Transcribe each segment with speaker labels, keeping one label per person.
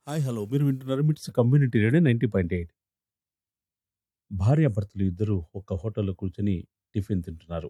Speaker 1: hi hello మీరు వింటున్నారు MITS community radio ninety point eight భార్యాభర్తలు ఇద్దరు ఒక హోటల్లో కూర్చొని టిఫిన్ తింటున్నారు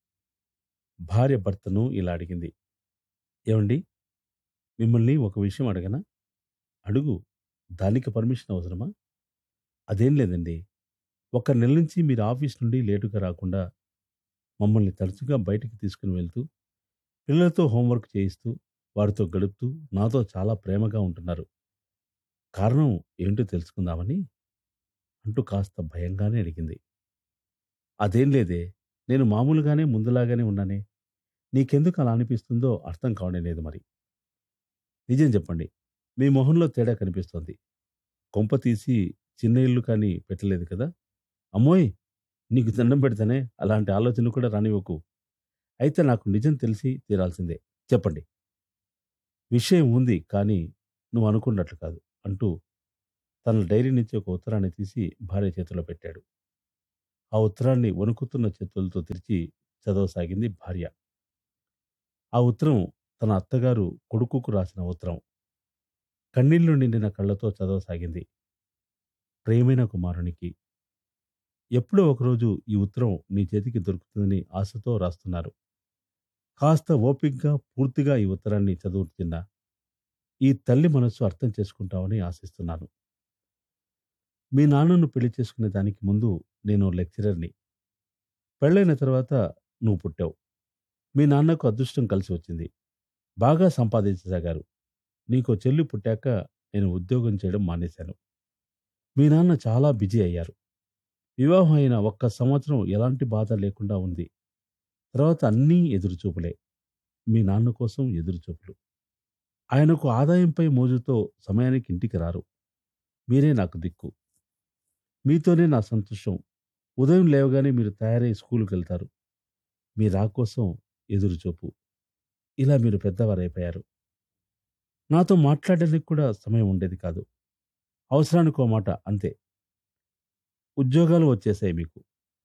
Speaker 1: భార్య భర్తను ఇలా అడిగింది ఏమండి మిమ్మల్ని ఒక విషయం అడగనా అడుగు దానికి పర్మిషన్ అవసరమా అదేం లేదండి ఒక నెల నుంచి మీరు ఆఫీస్ నుండి లేటుగా రాకుండా మమ్మల్ని తరచుగా బయటికి తీసుకుని వెళ్తూ పిల్లలతో హోంవర్క్ చేయిస్తూ వారితో గడుపుతూ నాతో చాలా ప్రేమగా ఉంటున్నారు కారణం ఏంటో తెలుసుకుందామని అంటూ కాస్త భయంగానే అడిగింది అదేం లేదే నేను మామూలుగానే ముందులాగానే ఉన్నానే నీకెందుకు అలా అనిపిస్తుందో అర్థం కావడం లేదు మరి నిజం చెప్పండి మీ మొహంలో తేడా కనిపిస్తోంది కొంప తీసి చిన్న ఇల్లు కానీ పెట్టలేదు కదా అమ్మోయ్ నీకు దండం పెడితేనే అలాంటి ఆలోచన కూడా రానివ్వకు అయితే నాకు నిజం తెలిసి తీరాల్సిందే చెప్పండి విషయం ఉంది కానీ నువ్వు అనుకున్నట్లు కాదు అంటూ తన డైరీ నుంచి ఒక ఉత్తరాన్ని తీసి భార్య చేతిలో పెట్టాడు ఆ ఉత్తరాన్ని వణుకుతున్న చేతులతో తెరిచి చదవసాగింది భార్య ఆ ఉత్తరం తన అత్తగారు కొడుకుకు రాసిన ఉత్తరం కన్నీళ్లు నిండిన కళ్ళతో చదవసాగింది ప్రేమైన కుమారునికి ఎప్పుడో ఒకరోజు ఈ ఉత్తరం నీ చేతికి దొరుకుతుందని ఆశతో రాస్తున్నారు కాస్త ఓపిగ్గా పూర్తిగా ఈ ఉత్తరాన్ని చదువుతున్నా ఈ తల్లి మనస్సు అర్థం చేసుకుంటావని ఆశిస్తున్నాను మీ నాన్నను పెళ్లి చేసుకునే దానికి ముందు నేను లెక్చరర్ని పెళ్ళైన తర్వాత నువ్వు పుట్టావు మీ నాన్నకు అదృష్టం కలిసి వచ్చింది బాగా సంపాదించసాగారు నీకో చెల్లి పుట్టాక నేను ఉద్యోగం చేయడం మానేశాను మీ నాన్న చాలా బిజీ అయ్యారు వివాహం అయిన ఒక్క సంవత్సరం ఎలాంటి బాధ లేకుండా ఉంది తర్వాత అన్నీ ఎదురుచూపులే మీ నాన్న కోసం ఎదురుచూపులు ఆయనకు ఆదాయంపై మోజుతో సమయానికి ఇంటికి రారు మీరే నాకు దిక్కు మీతోనే నా సంతోషం ఉదయం లేవగానే మీరు తయారై స్కూల్కి వెళ్తారు మీ రా కోసం ఎదురుచూపు ఇలా మీరు పెద్దవారైపోయారు నాతో మాట్లాడడానికి కూడా సమయం ఉండేది కాదు అవసరానికి ఓ మాట అంతే ఉద్యోగాలు వచ్చేసాయి మీకు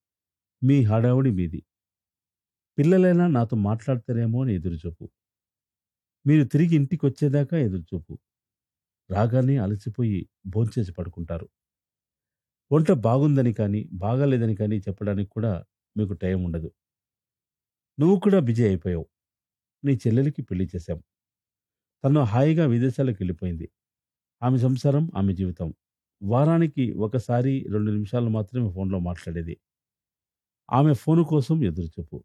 Speaker 1: మీ హడావుడి మీది పిల్లలైనా నాతో మాట్లాడతారేమో అని ఎదురుచూపు మీరు తిరిగి ఇంటికి వచ్చేదాకా ఎదురుచూపు రాగానే అలసిపోయి భోంచేసి పడుకుంటారు వంట బాగుందని కానీ బాగాలేదని కానీ చెప్పడానికి కూడా మీకు టైం ఉండదు నువ్వు కూడా బిజీ అయిపోయావు నీ చెల్లెలికి పెళ్లి చేశాం తను హాయిగా విదేశాలకు వెళ్ళిపోయింది ఆమె సంసారం ఆమె జీవితం వారానికి ఒకసారి రెండు నిమిషాలు మాత్రమే ఫోన్లో మాట్లాడేది ఆమె ఫోను కోసం ఎదురుచూపు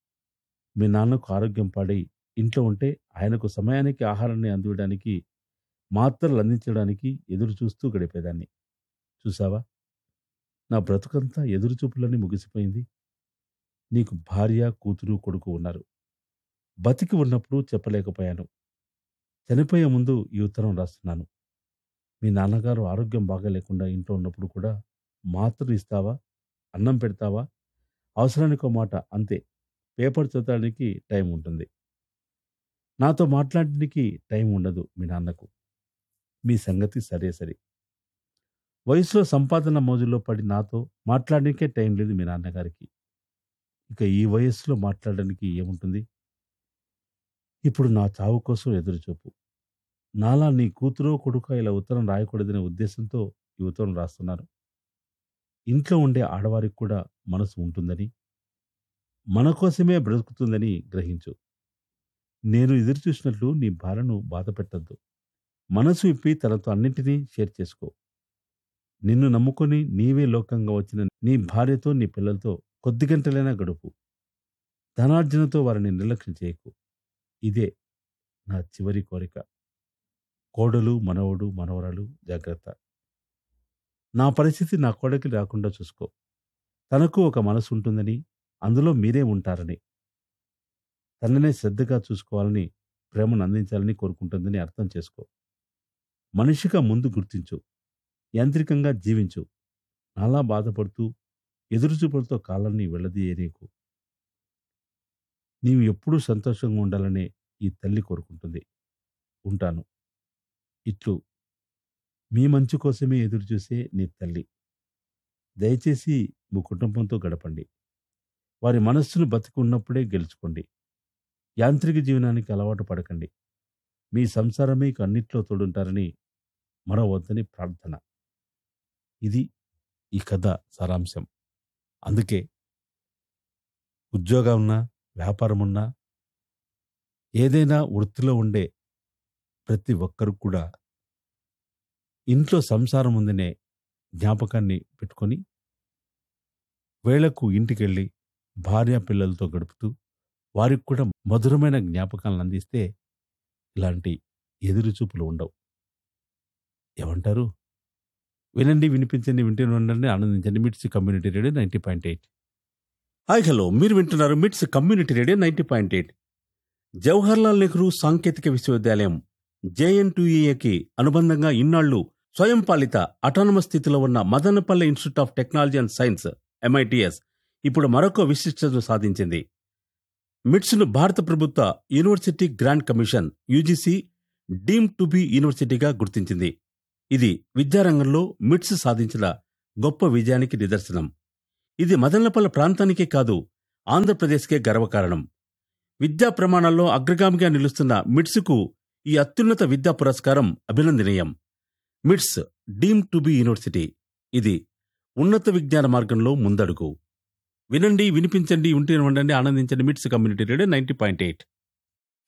Speaker 1: మీ నాన్నకు ఆరోగ్యం పాడై ఇంట్లో ఉంటే ఆయనకు సమయానికి ఆహారాన్ని అందివ్వడానికి మాత్రలు అందించడానికి ఎదురు చూస్తూ గడిపేదాన్ని చూసావా నా బ్రతుకంతా ఎదురుచూపులని ముగిసిపోయింది నీకు భార్య కూతురు కొడుకు ఉన్నారు బతికి ఉన్నప్పుడు చెప్పలేకపోయాను చనిపోయే ముందు ఈ ఉత్తరం రాస్తున్నాను మీ నాన్నగారు ఆరోగ్యం బాగా లేకుండా ఇంట్లో ఉన్నప్పుడు కూడా మాత్రలు ఇస్తావా అన్నం పెడతావా అవసరానికో మాట అంతే పేపర్ చదవడానికి టైం ఉంటుంది నాతో మాట్లాడడానికి టైం ఉండదు మీ నాన్నకు మీ సంగతి సరే సరే వయసులో సంపాదన మోజులో పడి నాతో మాట్లాడడానికే టైం లేదు మీ నాన్నగారికి ఇక ఈ వయస్సులో మాట్లాడడానికి ఏముంటుంది ఇప్పుడు నా చావు కోసం ఎదురుచూపు నాలా నీ కూతురో కొడుక ఇలా ఉత్తరం రాయకూడదనే ఉద్దేశంతో ఈ ఉత్తరం రాస్తున్నాను ఇంట్లో ఉండే ఆడవారికి కూడా మనసు ఉంటుందని మన కోసమే బ్రతుకుతుందని గ్రహించు నేను ఎదురు చూసినట్లు నీ భార్యను బాధ పెట్టద్దు మనసు ఇప్పి తనతో అన్నింటినీ షేర్ చేసుకో నిన్ను నమ్ముకొని నీవే లోకంగా వచ్చిన నీ భార్యతో నీ పిల్లలతో కొద్ది గంటలైనా గడుపు ధనార్జనతో వారిని నిర్లక్ష్యం చేయకు ఇదే నా చివరి కోరిక కోడలు మనవడు మనవరాలు జాగ్రత్త నా పరిస్థితి నా కోడకి రాకుండా చూసుకో తనకు ఒక మనసు ఉంటుందని అందులో మీరే ఉంటారని తననే శ్రద్ధగా చూసుకోవాలని ప్రేమను అందించాలని కోరుకుంటుందని అర్థం చేసుకో మనిషిగా ముందు గుర్తించు యాంత్రికంగా జీవించు నాలా బాధపడుతూ ఎదురుచూపులతో కాలాన్ని వెళ్ళదీయే నీకు నీవు ఎప్పుడూ సంతోషంగా ఉండాలనే ఈ తల్లి కోరుకుంటుంది ఉంటాను ఇట్లు మీ మంచి కోసమే ఎదురుచూసే నీ తల్లి దయచేసి మీ కుటుంబంతో గడపండి వారి మనస్సును బతికి ఉన్నప్పుడే గెలుచుకోండి యాంత్రిక జీవనానికి అలవాటు పడకండి మీ సంసారమే ఇక అన్నిట్లో తోడుంటారని మరవద్దని ప్రార్థన ఇది ఈ కథ సారాంశం అందుకే ఉద్యోగం ఉన్నా వ్యాపారం ఉన్నా ఏదైనా వృత్తిలో ఉండే ప్రతి ఒక్కరు కూడా ఇంట్లో సంసారం ఉందనే జ్ఞాపకాన్ని పెట్టుకొని వేళకు ఇంటికెళ్ళి భార్య పిల్లలతో గడుపుతూ వారికి కూడా మధురమైన జ్ఞాపకాలను అందిస్తే ఇలాంటి ఎదురు చూపులు ఉండవు ఏమంటారు వినండి వినిపించండి వింటూనే ఉండండి ఆనందించండి MITS community radio ninety point eight hi hello మీరు వింటున్నారు MITS community radio ninety point eight Jawaharlal Nehru సాంకేతిక విశ్వవిద్యాలయం జేఎన్టీఏకి అనుబంధంగా ఇన్నాళ్లు స్వయం పాలిత అటానమస్ స్థితిలో ఉన్న Madanapalle institute of technology and science MITS ఇప్పుడు మరొక విశిష్టత సాధించింది మిట్స్ను భారత ప్రభుత్వ university grant commission UGC deem to be యూనివర్సిటీగా గుర్తించింది ఇది విద్యారంగంలో మిట్స్ సాధించిన గొప్ప విజయానికి నిదర్శనం ఇది మదనపల్లె ప్రాంతానికే కాదు ఆంధ్రప్రదేశ్కే గర్వకారణం విద్యా ప్రమాణాల్లో అగ్రగామిగా నిలుస్తున్న మిట్స్కు ఈ అత్యున్నత విద్యా పురస్కారం అభినందనీయం మిట్స్ డీమ్ టు బి యూనివర్సిటీ ఇది ఉన్నత విజ్ఞాన మార్గంలో ముందడుగు వినండి వినిపించండి ఉంటే ఉండండి ఆనందించండి MITS community radio ninety point eight